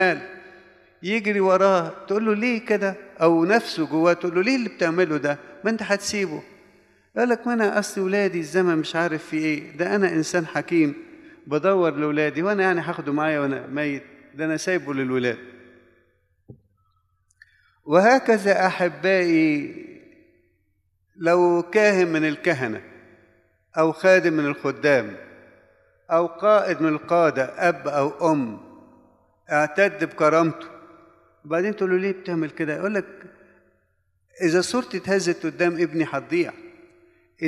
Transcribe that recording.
مال يجري وراه تقول له ليه كده او نفسه جواه تقول له ليه اللي بتعمله ده ما انت هتسيبه يقول لك ما انا اصل ولادي الزمن مش عارف في ايه ده انا انسان حكيم بدور لاولادي وانا يعني هاخده معايا وانا ميت ده انا سايبه للولاد وهكذا احبائي لو كاهن من الكهنه او خادم من الخدام او قائد من القاده اب او ام اعتد بكرامته وبعدين تقول له ليه بتعمل كده يقول لك اذا صورتي اتهزت قدام ابني هتضيع